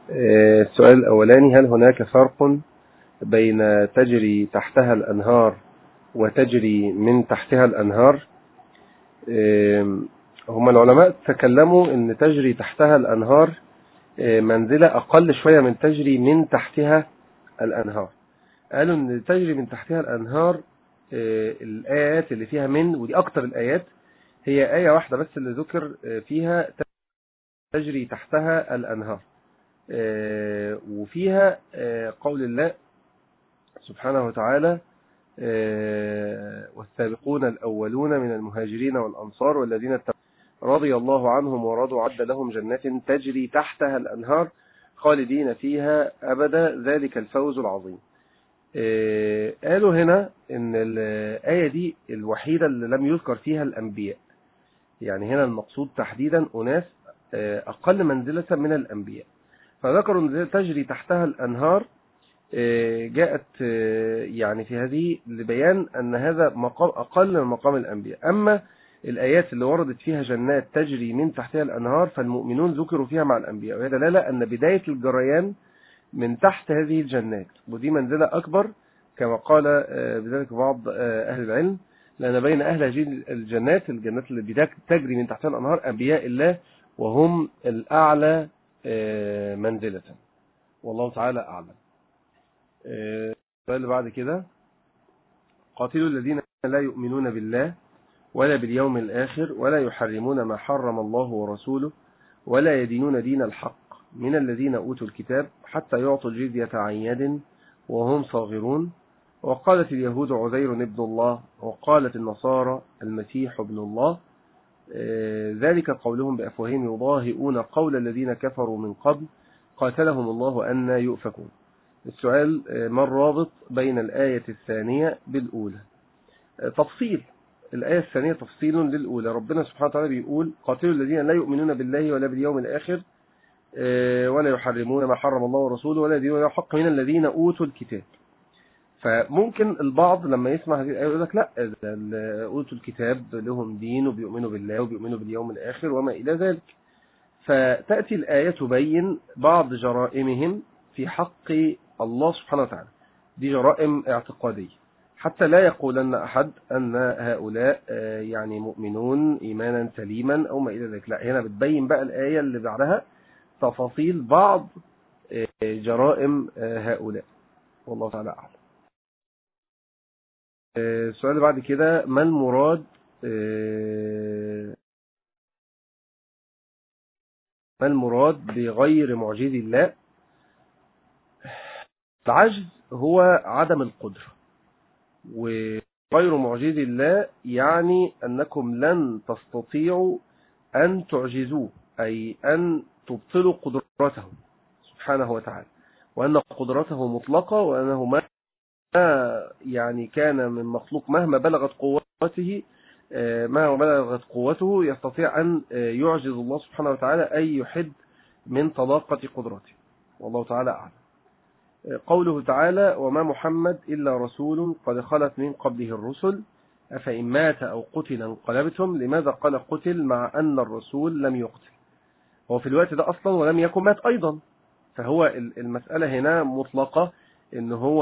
السؤال الأولاني هل هناك فرق بين تجري تحتها الأنهار وتجري من تحتها الأنهار هم العلماء تكلموا ان تجري تحتها الأنهار منزلة أقل شوية من تجري من تحتها الأنهار قالوا ان تجري من تحتها الأنهار الآيات اللي فيها من ودي أكتر الآيات هي آية واحدة بس اللي ذكر فيها تجري تحتها الأنهار وفيها قول الله سبحانه وتعالى والسابقون الأولون من المهاجرين والأنصار والذين رضي الله عنهم ورضوا عد لهم جنات تجري تحتها الأنهار خالدين فيها أبدا ذلك الفوز العظيم قالوا هنا ان الآية دي الوحيدة اللي لم يذكر فيها الأنبياء يعني هنا المقصود تحديدا أناس أقل منزلة من الأنبياء فذكروا ان تجري تحتها الأنهار جاءت يعني في هذه لبيان أن هذا مقام أقل من مقام الأنبياء أما الآيات اللي وردت فيها جنات تجري من تحتها الأنهار فالمؤمنون ذكروا فيها مع الأنبياء وهي دلالة أن بداية الجريان من تحت هذه الجنات ودي منزلة أكبر كما قال بذلك بعض أهل العلم لأن بين أهل هذه الجنات الجنات اللي تجري من تحتها الأنهار أنبياء الله وهم الأعلى منزلة والله تعالى أعلم السؤال اللي بعد كده قاتلوا الذين لا يؤمنون بالله ولا باليوم الآخر ولا يحرمون ما حرم الله ورسوله ولا يدينون دين الحق من الذين أوتوا الكتاب حتى يعطوا الجزية عن يد وهم صاغرون وقالت اليهود عزير ابن الله وقالت النصارى المسيح ابن الله ذلك قولهم بأفواههم يضاهئون قول الذين كفروا من قبل قاتلهم الله أن يؤفكون السؤال ما الرابط بين الآية الثانية بالأولى تفصيل الآية الثانية تفصيل للأولى ربنا سبحانه وتعالى بيقول قاتلوا الذين لا يؤمنون بالله ولا باليوم الآخر ولا يحرمون ما حرم الله ورسوله ولا يدينون حق من الذين أوتوا الكتاب فممكن البعض لما يسمع هذه الآية يقول لك لا أوتوا الكتاب لهم دين وبيؤمنوا بالله وبيؤمنوا باليوم الآخر وما إلى ذلك فتأتي الآية تبين بعض جرائمهم في حق الله سبحانه وتعالى دي جرائم اعتقادية حتى لا يقولن أحد أن هؤلاء يعني مؤمنون إيمانا سليما أو ما إلى ذلك لا هنا بتبين بقى الآية اللي بعدها تفاصيل بعض جرائم هؤلاء والله تعالى أعلم السؤال اللي بعد كده ما المراد ما المراد بغير معجز الله العجز هو عدم القدرة وغير معجز الله يعني أنكم لن تستطيعوا أن تعجزوه أي أن تبطلوا قدرته سبحانه وتعالى وأن قدرته مطلقة وأنه ما يعني كان من مخلوق مهما بلغت قوته مهما بلغت قوته يستطيع أن يعجز الله سبحانه وتعالى أي يحد من طلاقة قدرته والله تعالى أعلم قوله تعالى وما محمد إلا رسول قد خلت من قبله الرسل أفإن مات أو قتل انقلبتم لماذا قال قتل مع أن الرسول لم يقتل هو في الوقت ده أصلا ولم يكن مات أيضا فهو المسألة هنا مطلقة ان هو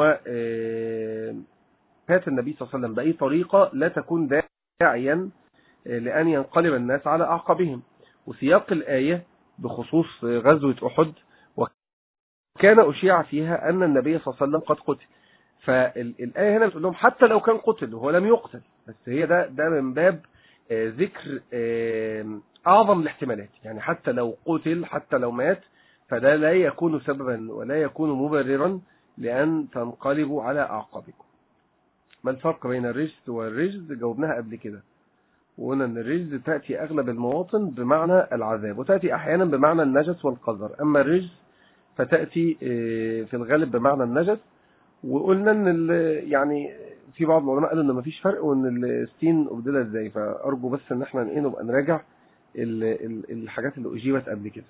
فات النبي صلى الله عليه وسلم بأي طريقة لا تكون داعيا لأن ينقلب الناس على أعقابهم وسياق الآية بخصوص غزوة أحد وكان أشيع فيها أن النبي صلى الله عليه وسلم قد قتل فالآية هنا بتقول لهم حتى لو كان قتل وهو لم يقتل بس هي ده ده من باب ذكر أعظم الاحتمالات يعني حتى لو قتل حتى لو مات فده لا يكون سببا ولا يكون مبررا لأن تنقلبوا على أعقابكم ما الفرق بين الرجز والرجز جاوبناها قبل كده وقلنا أن الرجز تأتي أغلب المواطن بمعنى العذاب وتأتي أحيانا بمعنى النجس والقذر أما الرجز فتأتي في الغالب بمعنى النجس وقلنا أن يعني في بعض العلماء قالوا أن مفيش فرق وأن السين أبدلها إزاي فأرجو بس أن احنا نبقى نراجع الحاجات اللي أجيبت قبل كده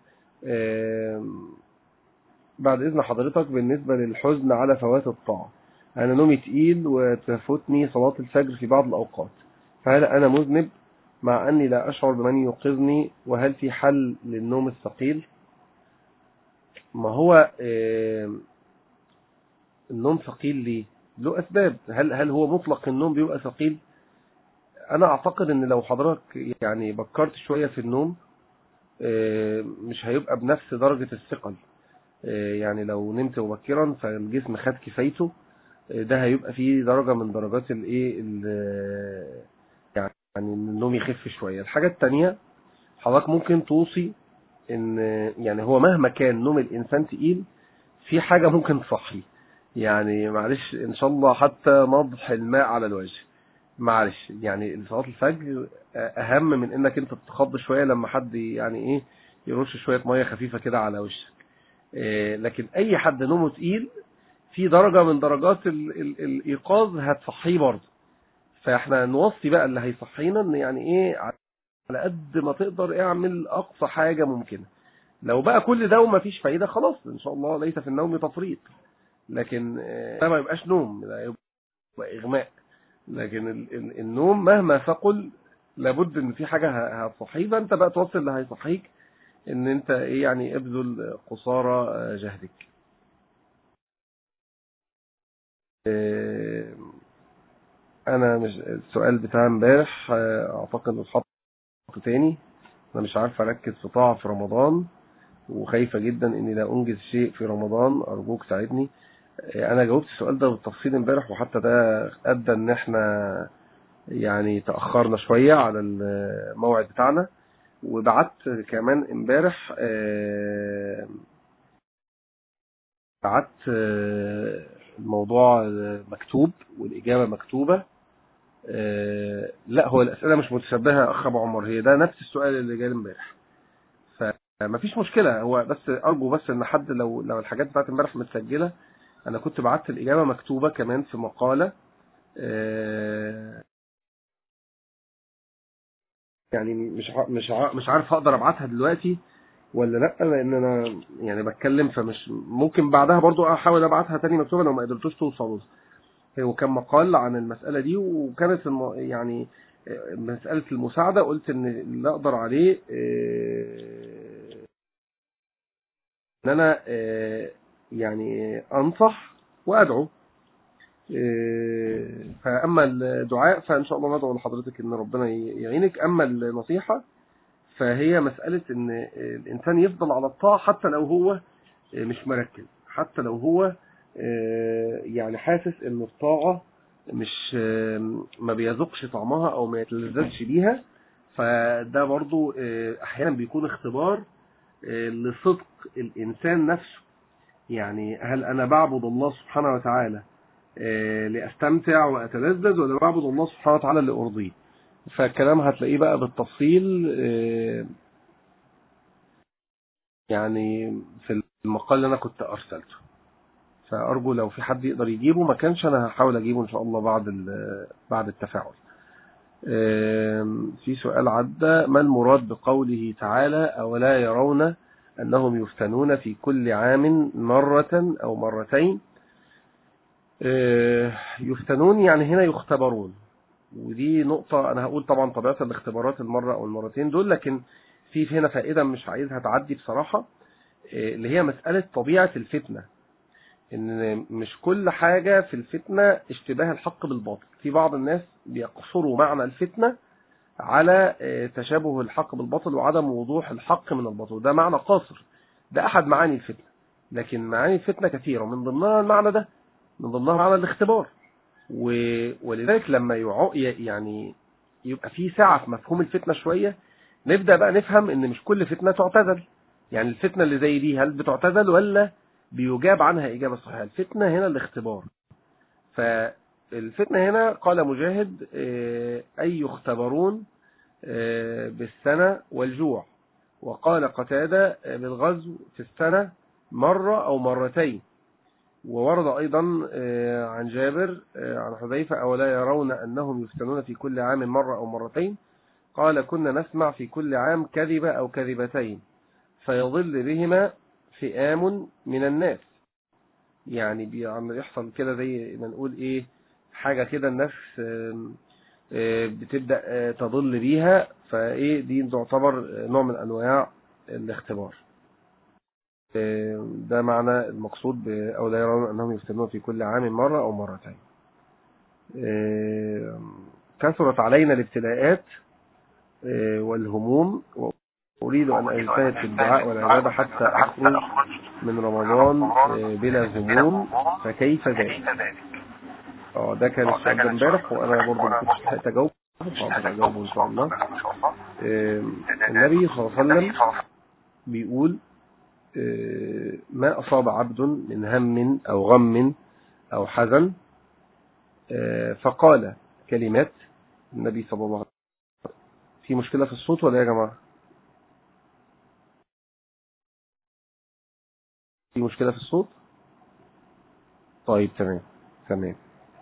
بعد إذن حضرتك بالنسبة للحزن على فوات الطاعة أنا نومي تقيل وتفوتني صلاة الفجر في بعض الأوقات فهل أنا مذنب مع أني لا أشعر بمن يوقظني وهل في حل للنوم الثقيل ما هو آه، النوم ثقيل ليه له أسباب هل هل هو مطلق النوم بيبقى ثقيل أنا أعتقد إن لو حضرتك يعني بكرت شوية في النوم آه، مش هيبقى بنفس درجة الثقل آه، يعني لو نمت مبكرا فالجسم خد كفايته ده هيبقى فيه درجة من درجات الايه يعني ان النوم يخف شوية الحاجة التانية حضرتك ممكن توصي ان يعني هو مهما كان نوم الانسان تقيل في حاجة ممكن تصحي يعني معلش ان شاء الله حتى نضح الماء على الوجه معلش يعني صلاة الفجر اهم من انك انت تتخض شوية لما حد يعني ايه يرش شوية مية خفيفة كده على وشك إيه، لكن اي حد نومه تقيل في درجة من درجات ال ال الايقاظ هتصحيه برضه فاحنا نوصي بقى اللي هيصحينا ان يعني ايه على قد ما تقدر اعمل اقصى حاجة ممكنة لو بقى كل ده وما فيش فايدة خلاص ان شاء الله ليس في النوم تفريط لكن ده ما يبقاش نوم ده يبقى اغماء لكن النوم مهما ثقل لابد ان في حاجة هتصحيه فانت بقى توصل اللي هيصحيك ان انت ايه يعني ابذل قصارى جهدك انا مش السؤال بتاع امبارح اعتقد اتحط تاني انا مش عارف اركز في طاعة في رمضان وخايفة جدا اني لا انجز شيء في رمضان ارجوك ساعدني انا جاوبت السؤال ده بالتفصيل امبارح وحتى ده ادى ان احنا يعني تأخرنا شوية على الموعد بتاعنا وبعت كمان امبارح بعت الموضوع مكتوب والإجابة مكتوبة لا هو الأسئلة مش متشبهة أخ أبو عمر هي ده نفس السؤال اللي جاي امبارح فمفيش مشكلة هو بس أرجو بس إن حد لو لو الحاجات بتاعت امبارح متسجلة أنا كنت بعت الإجابة مكتوبة كمان في مقالة يعني مش مش مش عارف هقدر ابعتها دلوقتي ولا لا لان انا يعني بتكلم فمش ممكن بعدها برضو احاول ابعتها تاني مكتوبه لو ما قدرتوش توصلوا هو كان مقال عن المسألة دي وكانت الم... يعني مسألة المساعدة قلت ان اللي اقدر عليه ان انا يعني انصح وادعو فاما الدعاء فان شاء الله ندعو لحضرتك ان ربنا يعينك اما النصيحة فهي مسألة ان الانسان يفضل على الطاعة حتى لو هو مش مركز حتى لو هو يعني حاسس ان الطاعة مش ما بيذوقش طعمها او ما يتلذذش بيها فده برضو احيانا بيكون اختبار لصدق الانسان نفسه يعني هل انا بعبد الله سبحانه وتعالى لاستمتع واتلذذ ولا بعبد الله سبحانه وتعالى لارضيه فالكلام هتلاقيه بقى بالتفصيل يعني في المقال اللي انا كنت ارسلته فارجو لو في حد يقدر يجيبه ما كانش انا هحاول اجيبه ان شاء الله بعد بعد التفاعل في سؤال عدى ما المراد بقوله تعالى اولا يرون انهم يفتنون في كل عام مرة او مرتين يفتنون يعني هنا يختبرون ودي نقطة أنا هقول طبعا طبيعة الاختبارات المرة أو المرتين دول لكن في هنا فائدة مش عايزها تعدي بصراحة اللي هي مسألة طبيعة الفتنة إن مش كل حاجة في الفتنة اشتباه الحق بالباطل في بعض الناس بيقصروا معنى الفتنة على تشابه الحق بالباطل وعدم وضوح الحق من الباطل ده معنى قاصر ده أحد معاني الفتنة لكن معاني الفتنة كثيرة من ضمنها المعنى ده من ضمنها معنى الاختبار ولذلك لما يعو يعني يبقى في سعة في مفهوم الفتنة شوية نبدأ بقى نفهم ان مش كل فتنة تعتزل يعني الفتنة اللي زي دي هل بتعتزل ولا بيجاب عنها إجابة صحيحة الفتنة هنا الاختبار فالفتنة هنا قال مجاهد أي يختبرون بالسنة والجوع وقال قتادة بالغزو في السنة مرة أو مرتين وورد أيضا عن جابر عن حذيفة أولا يرون أنهم يفتنون في كل عام مرة أو مرتين قال كنا نسمع في كل عام كذبة أو كذبتين فيضل بهما فئام من الناس يعني بيحصل كده زي ما نقول ايه حاجة كده الناس بتبدأ تضل بيها فايه دي تعتبر نوع من انواع الاختبار ده معنى المقصود أو لا يرون أنهم يفتنون في كل عام مرة أو مرتين كثرت علينا الابتلاءات والهموم أريد أن أجتهد في الدعاء والعبادة حتى أخرج من رمضان بلا هموم فكيف ذلك اه ده كان السؤال ده امبارح وانا برضه ما كنتش لحقت اجاوب فاقدر اجاوبه ان شاء الله النبي صلى الله عليه وسلم بيقول ما اصاب عبد من هم او غم او حزن فقال كلمات النبي صلى الله عليه وسلم في مشكلة في الصوت ولا يا جماعة في مشكلة في الصوت طيب تمام تمام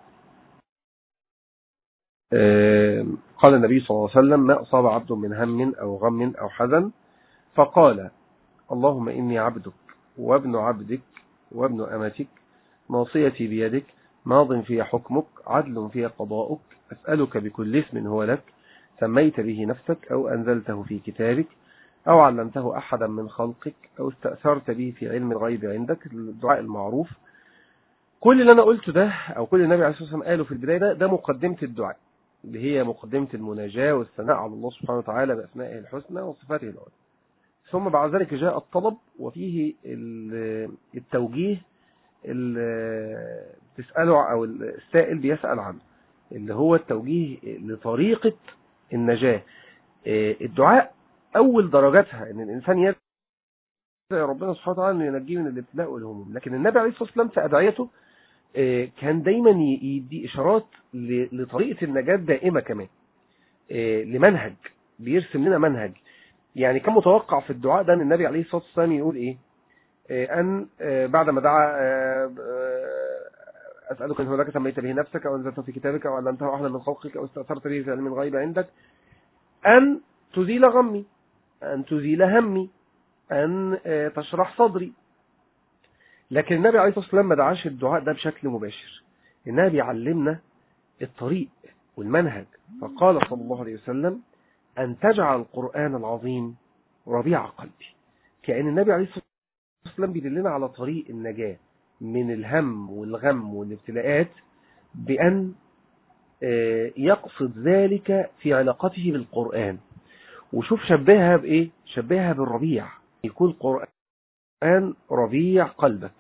قال النبي صلى الله عليه وسلم ما أصاب عبد من هم أو غم أو حزن فقال اللهم إني عبدك وابن عبدك وابن أمتك ناصيتي بيدك ماض في حكمك عدل في قضاؤك أسألك بكل اسم هو لك سميت به نفسك أو أنزلته في كتابك أو علمته أحدا من خلقك أو استأثرت به في علم الغيب عندك الدعاء المعروف كل اللي أنا قلته ده أو كل النبي عليه الصلاة والسلام قاله في البداية ده, ده مقدمة الدعاء اللي هي مقدمة المناجاة والثناء على الله سبحانه وتعالى بأسمائه الحسنى وصفاته العلى ثم بعد ذلك جاء الطلب وفيه التوجيه اللي تسأله أو السائل بيسأل عنه اللي هو التوجيه لطريقة النجاة الدعاء أول درجاتها أن الإنسان يدعي ربنا سبحانه وتعالى أنه ينجيه من الابتلاء والهموم لكن النبي عليه الصلاة والسلام في أدعيته كان دايما يدي إشارات لطريقة النجاة دائمة كمان لمنهج بيرسم لنا منهج يعني كان متوقع في الدعاء ده أن النبي عليه الصلاة والسلام يقول إيه أن بعد ما دعا أسألك أن هو لك سميت به نفسك أو أنزلته في كتابك أو علمته أحدا من خلقك أو استأثرت به في علم الغيب عندك أن تزيل غمي أن تزيل همي أن تشرح صدري لكن النبي عليه الصلاة والسلام ما دعاش الدعاء ده بشكل مباشر النبي بيعلمنا الطريق والمنهج فقال صلى الله عليه وسلم أن تجعل القرآن العظيم ربيع قلبي كأن النبي عليه الصلاة والسلام بيدلنا على طريق النجاة من الهم والغم والابتلاءات بأن يقصد ذلك في علاقته بالقرآن وشوف شبهها بإيه شبهها بالربيع يكون القرآن ربيع قلبك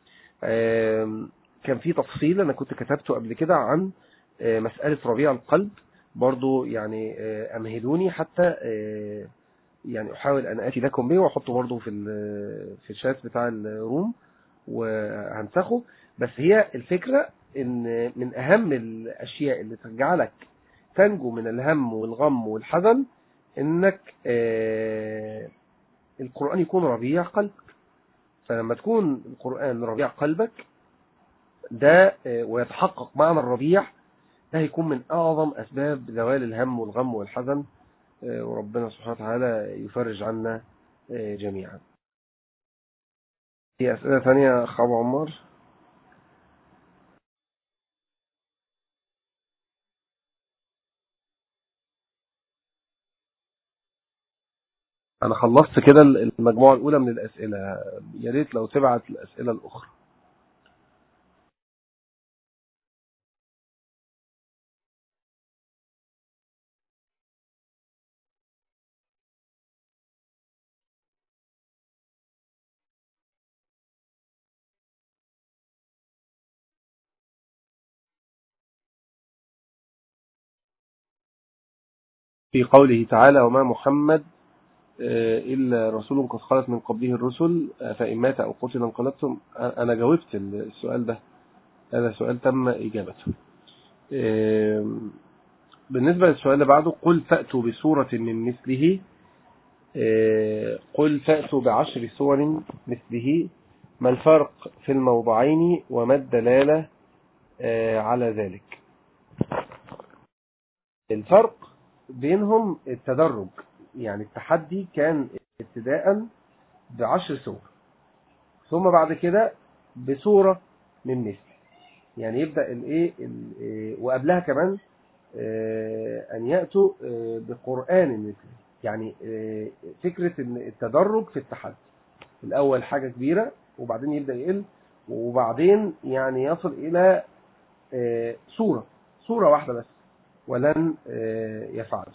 كان في تفصيل أنا كنت كتبته قبل كده عن مسألة ربيع القلب برضو يعني أمهلوني حتى يعني أحاول أن آتي لكم به وأحطه برضو في في الشات بتاع الروم وهنسخه بس هي الفكرة ان من اهم الاشياء اللي تجعلك تنجو من الهم والغم والحزن انك القرآن يكون ربيع قلبك فلما تكون القرآن ربيع قلبك ده ويتحقق معنى الربيع ده هيكون من اعظم اسباب زوال الهم والغم والحزن وربنا سبحانه وتعالى يفرج عنا جميعا في اسئلة ثانية اخ ابو عمار انا خلصت كده المجموعة الاولى من الاسئلة يا ريت لو تبعت الاسئلة الاخرى في قوله تعالى وما محمد إلا رسول قد خلت من قبله الرسل فإن مات أو قتل انقلبتم أنا جاوبت السؤال ده هذا سؤال تم إجابته بالنسبة للسؤال اللي بعده قل فأتوا بسورة من مثله قل فأتوا بعشر سور مثله ما الفرق في الموضعين وما الدلالة على ذلك الفرق بينهم التدرج يعني التحدي كان ابتداء بعشر سور ثم بعد كده بسورة من مثل يعني يبدأ الايه وقبلها كمان ان يأتوا بقرآن مثل يعني فكرة التدرج في التحدي الأول حاجة كبيرة وبعدين يبدأ يقل وبعدين يعني يصل إلى آه، صورة صورة واحدة بس ولن آه، يفعل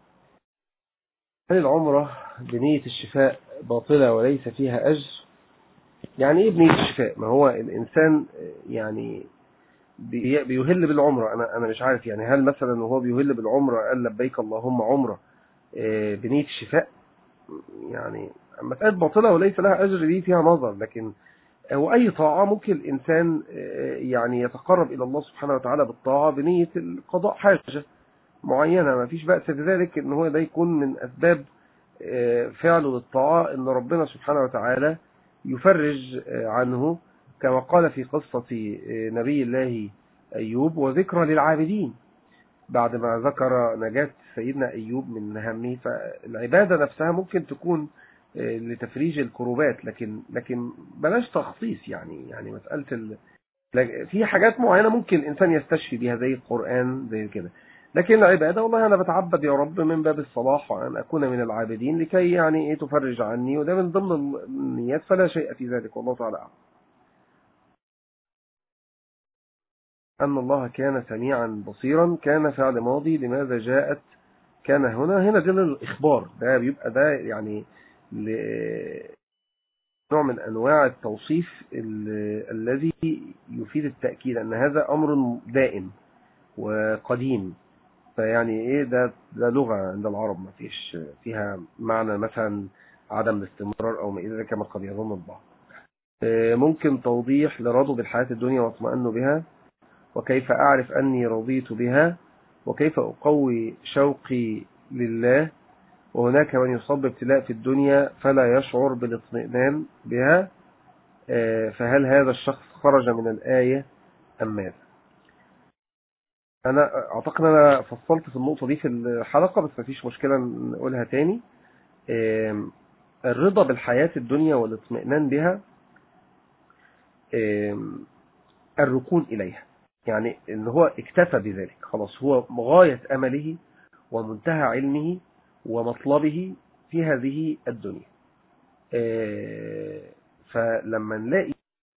هل العمرة بنية الشفاء باطلة وليس فيها أجر يعني إيه بنية الشفاء ما هو الإنسان آه، يعني بيهل بالعمرة أنا أنا مش عارف يعني هل مثلا وهو بيهل بالعمرة قال لبيك اللهم عمرة بنية الشفاء يعني مسألة باطلة وليس لها أجر دي فيها نظر لكن هو أي طاعة ممكن الإنسان آه، يعني يتقرب إلى الله سبحانه وتعالى بالطاعة بنية القضاء حاجة معينة ما فيش بأس بذلك إن هو ده يكون من أسباب آه، فعله للطاعة إن ربنا سبحانه وتعالى يفرج آه، عنه كما قال في قصة نبي الله أيوب وذكرى للعابدين بعد ما ذكر نجاة سيدنا أيوب من همه فالعبادة نفسها ممكن تكون آه، لتفريج الكروبات لكن لكن بلاش تخصيص يعني يعني مسألة ال... في حاجات معينة ممكن الإنسان يستشفي بها زي القرآن زي كده لكن العبادة والله أنا بتعبد يا رب من باب الصلاح وأن أكون من العابدين لكي يعني إيه تفرج عني وده من ضمن النيات فلا شيء في ذلك والله تعالى أعلم أن الله كان سميعا بصيرا كان فعل ماضي لماذا جاءت كان هنا هنا دل الإخبار ده بيبقى ده يعني نوع من أنواع التوصيف الذي يفيد التأكيد أن هذا أمر دائم وقديم فيعني إيه ده, ده لغة عند العرب ما فيش فيها معنى مثلا عدم الاستمرار أو ما إلى ذلك كما قد يظن البعض ممكن توضيح لرضوا بالحياة الدنيا واطمئنوا بها وكيف أعرف أني رضيت بها وكيف أقوي شوقي لله وهناك من يصاب بابتلاء في الدنيا فلا يشعر بالاطمئنان بها آه، فهل هذا الشخص خرج من الآية أم ماذا أنا أعتقد أنا فصلت في النقطة دي في الحلقة بس مفيش مشكلة نقولها تاني الرضا بالحياة الدنيا والاطمئنان بها الركون إليها يعني ان هو اكتفى بذلك خلاص هو غاية امله ومنتهى علمه ومطلبه في هذه الدنيا آه، فلما نلاقي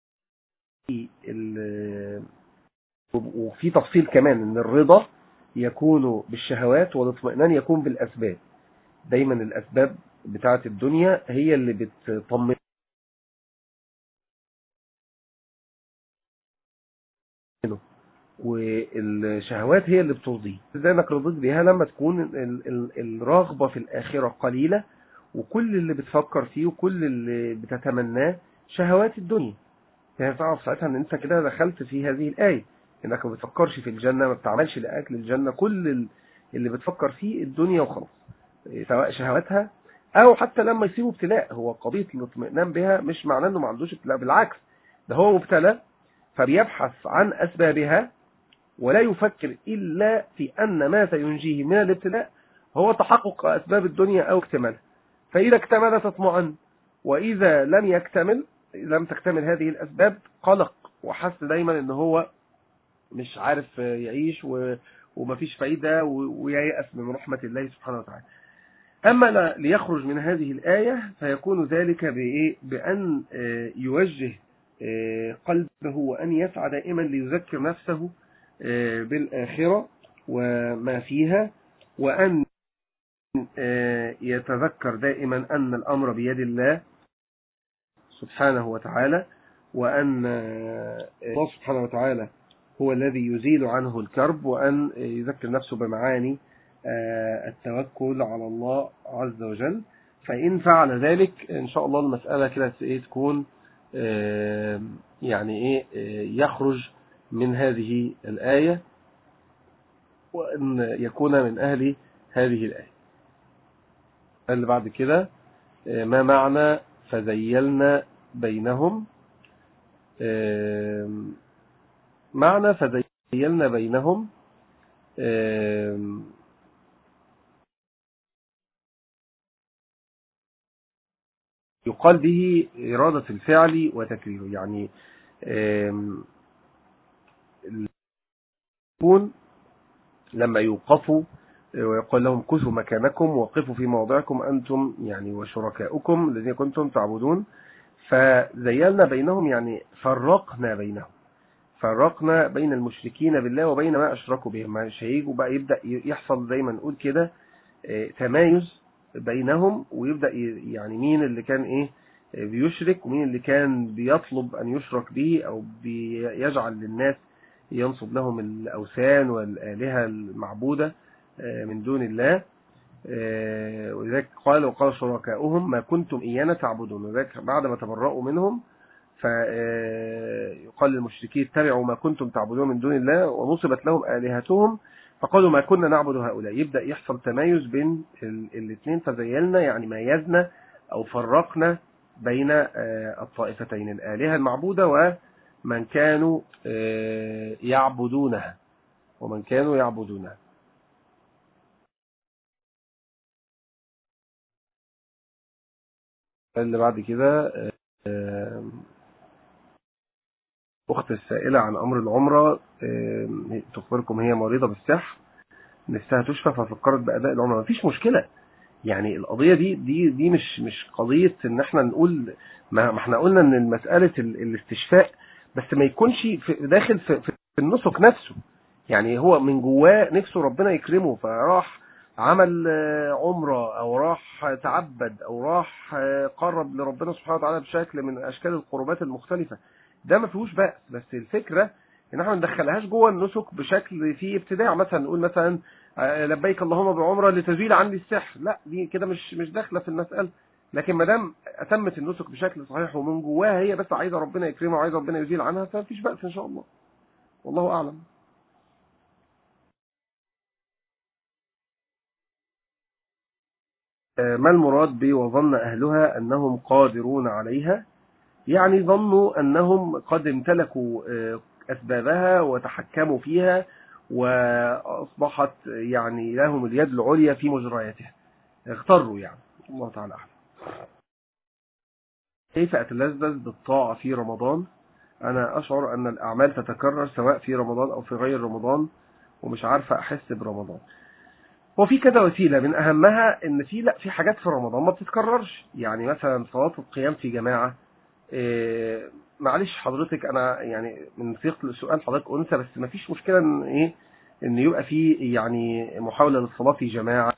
وفي تفصيل كمان ان الرضا يكون بالشهوات والاطمئنان يكون بالاسباب دايما الاسباب بتاعه الدنيا هي اللي بتطمن والشهوات هي اللي بترضيه ازاي انك رضيت بيها لما تكون الرغبة في الآخرة قليلة وكل اللي بتفكر فيه وكل اللي بتتمناه شهوات الدنيا يعني تعرف ساعتها ان انت كده دخلت في هذه الآية انك ما بتفكرش في الجنة ما بتعملش لأكل الجنة كل اللي بتفكر فيه الدنيا وخلاص سواء شهواتها او حتى لما يصيبه ابتلاء هو قضية الاطمئنان بها مش معناه انه ما عندوش ابتلاء بالعكس ده هو مبتلى فبيبحث عن أسبابها ولا يفكر إلا في أن ما سينجيه من الابتلاء هو تحقق أسباب الدنيا أو اكتمالها فإذا اكتملت اطمئن وإذا لم يكتمل لم تكتمل هذه الأسباب قلق وحس دايما ان هو مش عارف يعيش ومفيش فايدة وييأس من رحمة الله سبحانه وتعالى أما ليخرج من هذه الآية فيكون ذلك بإيه؟ بأن آه، يوجه آه، قلبه وأن يسعى دائما ليذكر نفسه آه، بالآخرة وما فيها وأن آه، يتذكر دائما أن الأمر بيد الله سبحانه وتعالى وأن آه، الله سبحانه وتعالى هو الذي يزيل عنه الكرب وأن يذكر نفسه بمعاني التوكل على الله عز وجل فإن فعل ذلك إن شاء الله المسألة كده إيه تكون يعني إيه يخرج من هذه الآية وأن يكون من أهل هذه الآية اللي بعد كده ما معنى فزيلنا بينهم معنى فزيلنا بينهم يقال به إرادة الفعل وتكريره يعني يكون لما يوقفوا ويقول لهم كثوا مكانكم وقفوا في موضعكم أنتم يعني وشركاؤكم الذين كنتم تعبدون فزيلنا بينهم يعني فرقنا بينهم فرقنا بين المشركين بالله وبين ما أشركوا به مش هيجوا بقى يبدأ يحصل زي ما نقول كده تمايز بينهم ويبدأ يعني مين اللي كان إيه بيشرك ومين اللي كان بيطلب أن يشرك به أو بيجعل للناس ينصب لهم الأوثان والآلهة المعبودة من دون الله ولذلك قال وقال شركاؤهم ما كنتم إيانا تعبدون ولذلك بعد ما تبرأوا منهم فيقال للمشركين اتبعوا ما كنتم تعبدون من دون الله ونصبت لهم آلهتهم فقالوا ما كنا نعبد هؤلاء يبدأ يحصل تمايز بين الاثنين فزيلنا يعني ميزنا أو فرقنا بين الطائفتين الآلهة المعبودة ومن كانوا يعبدونها ومن كانوا يعبدونها اللي بعد كده أخت السائلة عن أمر العمرة تخبركم هي مريضة بالسحر نفسها تشفى ففكرت بأداء العمرة مفيش مشكلة يعني القضية دي دي دي مش مش قضية ان احنا نقول ما احنا قلنا ان مسألة الاستشفاء بس ما يكونش في داخل في, في النسك نفسه يعني هو من جواه نفسه ربنا يكرمه فراح عمل عمرة او راح تعبد او راح قرب لربنا سبحانه وتعالى بشكل من اشكال القربات المختلفة ده ما فيهوش بأس بس الفكرة ان احنا ما ندخلهاش جوه النسك بشكل فيه ابتداع مثلا نقول مثلا لبيك اللهم بعمره لتزيل عني السحر لا دي كده مش مش داخله في المساله لكن ما دام اتمت النسك بشكل صحيح ومن جواها هي بس عايزه ربنا يكرمها وعايزه ربنا يزيل عنها فمفيش بأس ان شاء الله والله اعلم ما المراد ب وظن اهلها انهم قادرون عليها يعني ظنوا انهم قد امتلكوا اسبابها وتحكموا فيها وأصبحت يعني لهم اليد العليا في مجرياتها اغتروا يعني الله تعالى أعلم كيف أتلذذ بالطاعة في رمضان أنا أشعر أن الأعمال تتكرر سواء في رمضان أو في غير رمضان ومش عارفة أحس برمضان وفي كذا وسيلة من أهمها أن في لا في حاجات في رمضان ما بتتكررش يعني مثلا صلاة القيام في جماعة إيه معلش حضرتك انا يعني من صيغه السؤال حضرتك انثى بس ما فيش مشكله ان ايه ان يبقى في يعني محاوله للصلاه في جماعه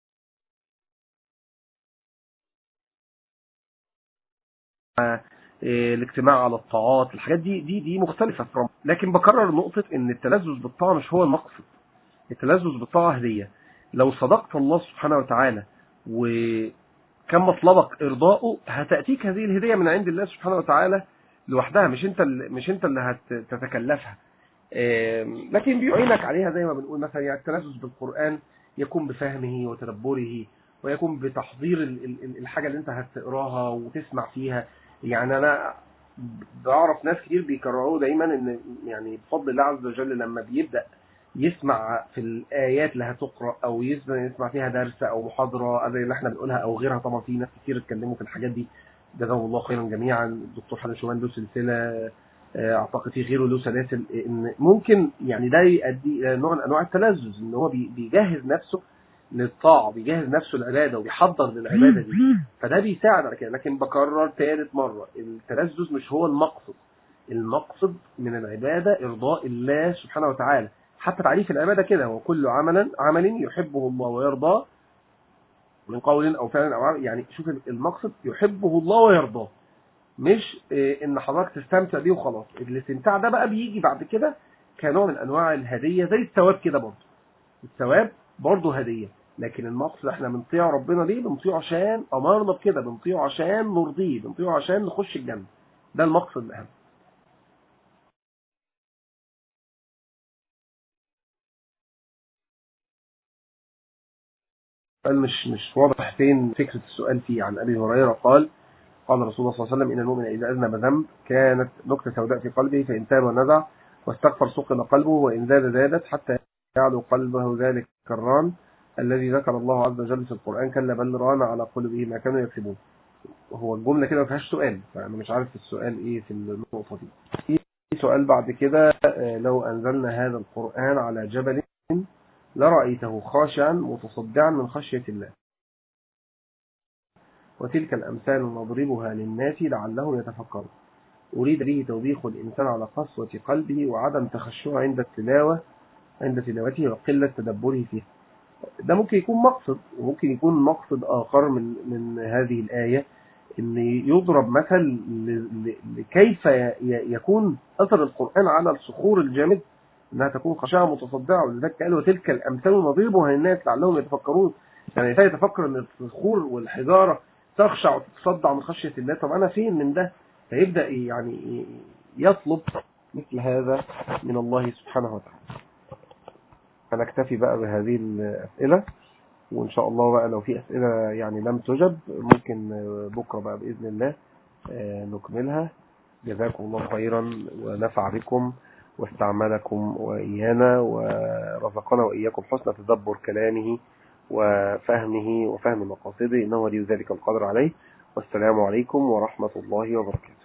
إيه الاجتماع على الطاعات الحاجات دي دي دي مختلفه في رمضان لكن بكرر نقطه ان التلذذ بالطاعه مش هو المقصد التلذذ بالطاعه هديه لو صدقت الله سبحانه وتعالى وكان مطلبك ارضاؤه هتاتيك هذه الهديه من عند الله سبحانه وتعالى لوحدها مش انت اللي مش انت اللي هتتكلفها لكن بيعينك عليها زي ما بنقول مثلا يعني التلذذ بالقرآن يكون بفهمه وتدبره ويكون بتحضير الحاجة اللي انت هتقراها وتسمع فيها يعني انا بعرف ناس كتير بيكرروا دايما ان يعني بفضل الله عز وجل لما بيبدأ يسمع في الآيات اللي هتقرأ أو يسمع فيها درس أو محاضرة زي اللي احنا بنقولها أو غيرها طبعا في ناس كتير اتكلموا في الحاجات دي جزاهم الله خيرا جميعا الدكتور حسن شومان له سلسله اعتقد في غيره له سلاسل ان ممكن يعني ده يؤدي الى نوع من انواع التلذذ ان هو بيجهز نفسه للطاعه بيجهز نفسه العباده وبيحضر للعباده دي فده بيساعد على كده لكن بكرر ثالث مره التلذذ مش هو المقصد المقصد من العباده ارضاء الله سبحانه وتعالى حتى تعريف العباده كده هو كل عملا عمل يحبه الله ويرضاه من قول او فعل او عمل يعني شوف المقصد يحبه الله ويرضاه مش ان حضرتك تستمتع بيه وخلاص الاستمتاع ده بقى بيجي بعد كده كنوع من انواع الهديه زي الثواب كده برضه الثواب برضه هديه لكن المقصد احنا بنطيع ربنا ليه بنطيعه عشان امرنا بكده بنطيعه عشان نرضيه بنطيعه عشان نخش الجنه ده المقصد الاهم السؤال مش مش واضح فين فكرة السؤال فيه عن أبي هريرة قال قال رسول الله صلى الله عليه وسلم إن المؤمن إذا أذنب ذنب كانت نكتة سوداء في قلبه فإن تاب ونزع واستغفر سقل قلبه وإن زاد زادت حتى يعلو قلبه ذلك الران الذي ذكر الله عز وجل في القرآن كلا بل ران على قلوبه ما كانوا يكسبون هو الجملة كده ما فيهاش سؤال فأنا مش عارف السؤال إيه في النقطة دي في سؤال بعد كده لو أنزلنا هذا القرآن على جبل لرأيته خاشعا متصدعا من خشية الله وتلك الأمثال نضربها للناس لعلهم يتفكرون أريد به توبيخ الإنسان على قسوة قلبه وعدم تخشعه عند التلاوة عند تلاوته وقلة تدبره فيها ده ممكن يكون مقصد وممكن يكون مقصد آخر من من هذه الآية ان يضرب مثل لكيف يكون أثر القرآن على الصخور الجامد انها تكون خشعة متصدعة ولذلك قال وتلك الأمثال نضربها للناس لعلهم يتفكرون يعني يتفكر ان الصخور والحجارة تخشع وتتصدع من خشية الله طب أنا فين من ده فيبدأ يعني يطلب مثل هذا من الله سبحانه وتعالى هنكتفي بقى بهذه الأسئلة وإن شاء الله بقى لو في أسئلة يعني لم تجب ممكن بكرة بقى بإذن الله نكملها جزاكم الله خيرا ونفع بكم واستعملكم وإيانا ورزقنا وإياكم حسن تدبر كلامه وفهمه وفهم مقاصده إنه ولي ذلك القدر عليه والسلام عليكم ورحمة الله وبركاته